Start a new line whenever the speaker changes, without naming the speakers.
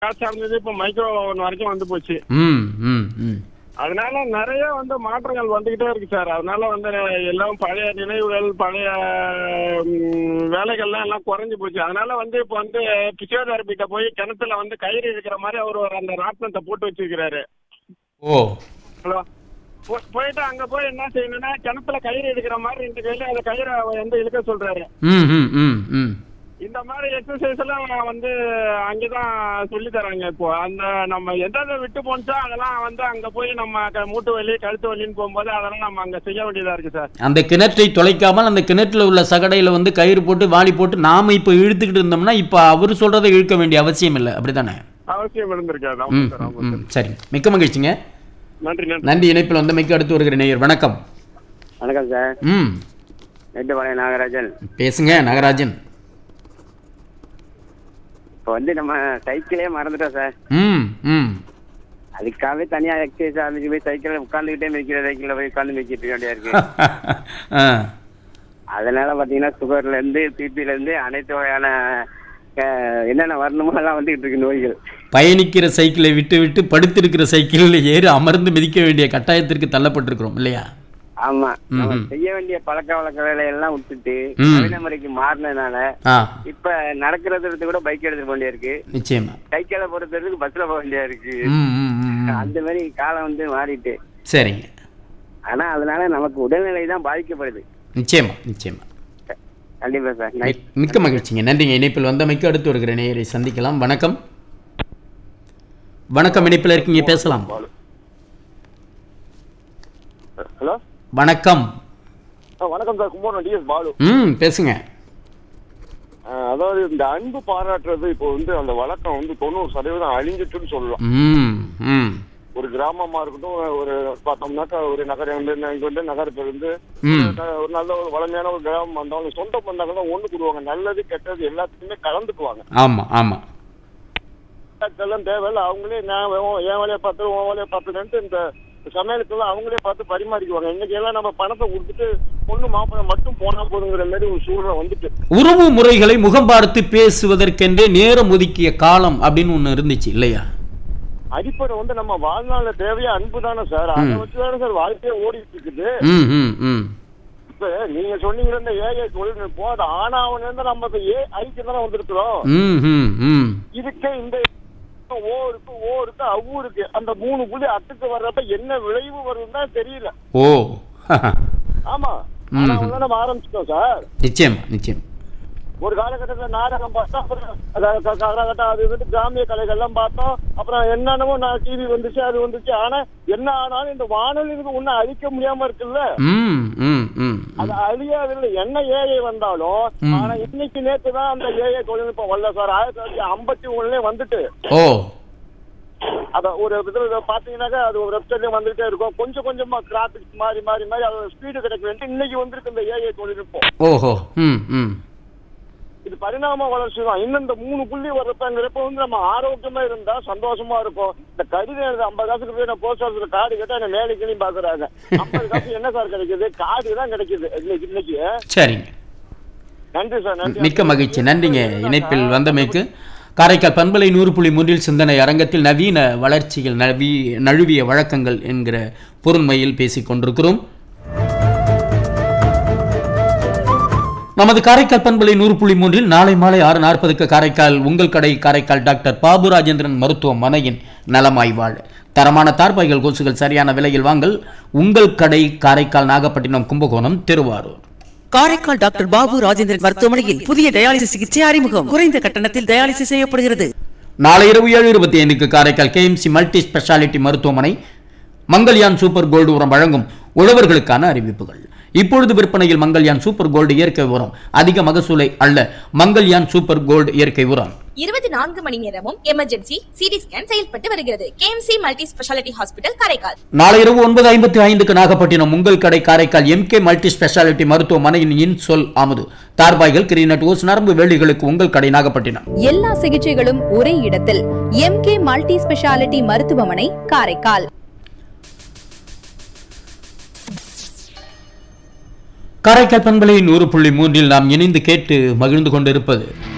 காசா இருந்தது இப்ப micro oven வரைக்கும் வந்து போச்சு
ம் ம் ம்
அதனால நிறைய வந்து மாற்றங்கள் வந்துகிட்டே இருக்கு சார் அதனால வந்து எல்லாம் பழைய நினைவுகள் பழைய ம், வேலைகள்லாம் எல்லாம் குறைஞ்சு போச்சு அதனால வந்து இப்ப வந்து பிசியோதெரபிட்ட போய் கிணத்துல வந்து கயிறு இருக்கிற மாதிரி அவர் ஒரு அந்த ராட்டினத்தை போட்டு வச்சிருக்கிறாரு
ஓ
ஹலோ போ- போயிட்டு அங்க போய் என்ன செய்யணும்னா கிணத்துல கயிறு எடுக்கிற மாதிரி ரெண்டு கையில அந்த கயிறை வந்து இழுக்க சொல்றாரு
ம் ம் ம் ம்
இந்த மாதிரி எக்ஸசைஸ் எல்லாம் வந்து அங்கதான் சொல்லி தராங்க இப்போ அந்த நம்ம எந்தெந்த விட்டு போனச்சோ அதெல்லாம் வந்து அங்க போய் நம்ம க- மூட்டு வலி கழுத்து வலின்னு போகும்போது அதெல்லாம் நம்ம அங்க செய்ய வேண்டியதா இருக்கு சார்
அந்த கிணற்றை தொலைக்காமல் அந்த கிணற்றில் உள்ள சகடையில் வந்து கயிறு போட்டு வாளி போட்டு நாம இப்போ இழுத்துக்கிட்டு இருந்தோம்னா இப்போ அவர் சொல்றதை இழுக்க வேண்டிய அவசியம் இல்லை அப்படிதானே
அவசியம் இருந்திருக்காது ஆமா
ம்
சார் ஆமா
ம் சரி மிக்க மகிழ்ச்சிங்க
நன்றி நன்றி
நன்றி இணைப்பில் வந்தமைக்கு அடுத்து வருகிற நேயர் வணக்கம்
வணக்கம் சார்
ம்
மேட்டுப்பாளையம் நாகராஜன்
பேசுங்க நாகராஜன்
இப்போ வந்து நம்ம சைக்கிளே மறந்துட்டோம் சார்
ம் ம்
அதுக்காகவே தனியா எக்ஸசைஸ் ஆரம்பிச்சு போய் சைக்கிள் உட்காந்துக்கிட்டே மிதிக்கிற சைக்கிளில் போய் உட்காந்து மிதிக்கிட்டு இருக்க வேண்டியா இருக்கு
ஆ
அதனால பார்த்தீங்கன்னா சுகர்ல இருந்து பிபில இருந்து அனைத்து வகையான அஹ், என்னென்ன வரணுமோ எல்லாம் வந்துகிட்டு இருக்கு நோய்கள்
பயணிக்கிற சைக்கிளை விட்டு விட்டு படுத்திருக்கிற சைக்கிளில் ஏறி அமர்ந்து மிதிக்க வேண்டிய கட்டாயத்திற்கு தள்ளப்பட்டிருக்கிறோம் இல்லையா
ஆமா நம்ம
ம்ம்.
செய்ய வேண்டிய பழக்க வழக்க வேலையெல்லாம் விட்டுட்டு
ம்.
நவீன முறைக்கு மாறினதுனால
ஆ
இப்ப நடக்கிறது கூட பைக் எடுத்துட்டு போக வேண்டியா இருக்கு
நிச்சயமா
சைக்கிளை பொறுத்தவரைக்கும் பஸ்ல போக வேண்டியா இருக்கு
ம் ம் ம், ம்
அந்த மாதிரி காலம் வந்து மாறிட்டு
சரிங்க
ஆனா அதனால நமக்கு உடல்நிலை தான் பாதிக்கப்படுது
நிச்சயமா நிச்சயமா
கண்டிப்பா சார் நைட்
மி- மிக்க மகிழ்ச்சிங்க நன்றிங்க இணைப்பில் வந்தமைக்கு அடுத்து வருகிற நேயரை சந்திக்கலாம் வணக்கம் வணக்கம் இணைப்பில் இருக்கீங்க பேசலாம்
ஹலோ
வணக்கம்
வணக்கம் சார் கும்பகோணம் டிஎஸ் பாலு
ம் பேசுங்க
அஹ், அதாவது இந்த அன்பு பாராட்டுறது இப்போ வந்து அந்த வழக்கம் வந்து தொண்ணூறு சதவீதம் அழிஞ்சிட்டுன்னு சொல்லலாம்
ம் ம்
ஒரு கிராமமா இருக்கட்டும் ஒரு பார்த்தோம்னாக்கா ஒரு நகரம் வந்து இங்க வந்து நகரத்துல இருந்து
ம்
ஒரு ஒரு நல்ல ஒரு வளமையான ஒரு கிராமம் வந்தாலும் சொந்த பந்தங்கள் தான் ஒண்ணு கூடுவாங்க நல்லது கெட்டது எல்லாத்துக்குமே கலந்துக்குவாங்க
ஆமா ஆமா
எல்லாம் தேவையில்ல அவங்களே நான் உன் என் வேலையை பார்த்து உன் வேலையை பார்த்துட்டு இந்த சமையலுக்கெல்லாம் அவங்களே பார்த்து பரிமாறிக்குவாங்க இன்னைக்கு எல்லாம் நம்ம பணத்தை கொடுத்துட்டு பொண்ணு மாப்பிள்ளை மட்டும் போனா போதுங்கிற மாதிரி ஒரு சூழ்நிலை வந்துட்டு
உறவு முறைகளை முகம் பார்த்து பேசுவதற்கென்றே நேரம் ஒதுக்கிய காலம் அப்படின்னு ஒண்ணு இருந்துச்சு இல்லையா
அடிப்படை வந்து நம்ம வாழ்நாள்ல தேவையா அன்பு தானே சார் அதை வச்சுதானே சார் வாழ்க்கையே ஓடிட்டு இருக்குது
ம் ம் ம்
இப்ப நீங்க சொன்னீங்க இந்த ஏஐ தொழில்நுட்பம் அது ஆனாவன இருந்து நம்ம இப்ப ஏ ஐக்கு தானே வந்திருக்கிறோம்
ம் ம் ம்
இதுக்கே இந்த ஓ இருக்கு ஓ இருக்கு அவ்வு இருக்கு அந்த மூணு புள்ளி அட்டுக்கு வர்றப்ப என்ன விளைவு வருதுன்னு தெரியல
ஓ
ஆமா ஆனா நம்ம ஆரம்பிச்சிட்டோம் சார்
நிச்சயமா நிச்சயம்
ஒரு காலகட்டத்துல நாடகம் பார்த்தோம் அப்புறம் அதாவது க- காலகட்டம் அது வந்து கிராமிய கலைகள்லாம் பார்த்தோம் அப்புறம் என்னென்னமோ நான் டிவி வந்துச்சு அது வந்துச்சு ஆனா என்ன ஆனாலும் இந்த வானொலிக்கு ஒன்னும் அழிக்க முடியாம இருக்குல்ல
ம் ம் ம்
அது அழியாதில்லை என்ன ஏஐ வந்தாலும்
ம்.
ஆனா இன்னைக்கு நேத்து தான் அந்த ஏஐ தொழில்நுட்பம் வரல சார் ஆயிரத்தி தொள்ளாயிரத்தி ஐம்பத்தி ஒண்ணுலயே வந்துட்டு
ஓ
அத ஒரு இதுல பாத்தீங்கன்னாக்கா அது ஒரு வெப்சைட்லயே வந்துட்டே இருக்கும் கொஞ்சம் கொஞ்சமா கிராபிக்ஸ் மாறி மாறி மாறி அதோட ஸ்பீடு கிடைக்க வேண்டிய இன்னைக்கு வந்திருக்கு இந்த ஏஐ தொழில்நுட்பம்
ஓஹோ ம் ம்
இது பரிணாம வளர்ச்சி தான் இன்னும் இந்த மூணு புள்ளி வர்றப்பங்கிறப்ப வந்து நம்ம ஆரோக்கியமா இருந்தா சந்தோஷமா இருக்கும் இந்த கடிதம் எழுத ஐம்பது காசுக்கு போய் நான் போஸ்ட் ஆஃபீஸ்ல கார்டு கேட்டா என்ன மேலைக்குன்னு பாக்குறாங்க ஐம்பது காசு என்ன சார் கிடைக்குது கார்டு தான் கிடைக்குது இன்னைக்கு இன்னைக்கு
சரிங்க
நன்றி சார் நன்றி
மிக்க மகிழ்ச்சி நன்றிங்க இணைப்பில் வந்தமைக்கு காரைக்கால் பண்பலை நூறு புள்ளி மூன்றில் சிந்தனை அரங்கத்தில் நவீன வளர்ச்சிகள் நவி நழுவிய வழக்கங்கள் என்கிற பொருண்மையில் பேசிக் கொண்டிருக்கிறோம் நமது காரைக்கால் பண்பலை நூறு புள்ளி மூன்றில் நாளை மாலை ஆறு நாற்பதுக்கு காரைக்கால் உங்கள் கடை காரைக்கால் டாக்டர் பாபு ராஜேந்திரன் மருத்துவமனையின் நலமாய் வாழ தரமான தார்பாய்கள் கொசுகள் சரியான விலையில் வாங்கல் உங்கள் கடை காரைக்கால் நாகப்பட்டினம் கும்பகோணம் திருவாரூர்
காரைக்கால் டாக்டர் பாபு ராஜேந்திரன் மருத்துவமனையில் புதிய டயாலிசிஸ் சிகிச்சை அறிமுகம் குறைந்த கட்டணத்தில் டயாலிசிஸ் செய்யப்படுகிறது
நாளை இரவு ஏழு இருபத்தி ஐந்துக்கு காரைக்கால் கேஎம்சி மல்டி ஸ்பெஷாலிட்டி மருத்துவமனை மங்கல்யான் சூப்பர் கோல்டு உரம் வழங்கும் உழவர்களுக்கான அறிவிப்புகள் இப்பொழுது விற்பனையில் மங்கல்யான் சூப்பர் கோல்டு இயற்கை உரம் அதிக மகசூலை அல்ல மங்கல்யான் சூப்பர் கோல்டு இயற்கை உரம்
இருபத்தி நான்கு மணி நேரமும் எமர்ஜென்சி சிடி ஸ்கேன் செயல்பட்டு வருகிறது KMC multi speciality hospital Karaikal
நாளை இரவு ஒன்பது ஐம்பத்தி ஐந்துக்கு நாகப்பட்டினம் உங்கள் கடை காரைக்கால் எம்கே மல்டி ஸ்பெஷாலிட்டி மருத்துவமனையின் இன் சொல் அமுது தார்பாய்கள் கிரீனட் ஓஸ் நரம்பு வேலிகளுக்கு உங்கள் கடை நாகப்பட்டினம்
எல்லா சிகிச்சைகளும் ஒரே இடத்தில் எம்கே மல்டி ஸ்பெஷாலிட்டி மருத்துவமனை காரைக்கால்
காரைக்கால் பண்பலை நூறு புள்ளி மூன்றில் நாம் இணைந்து கேட்டு மகிழ்ந்து கொண்டிருப்பது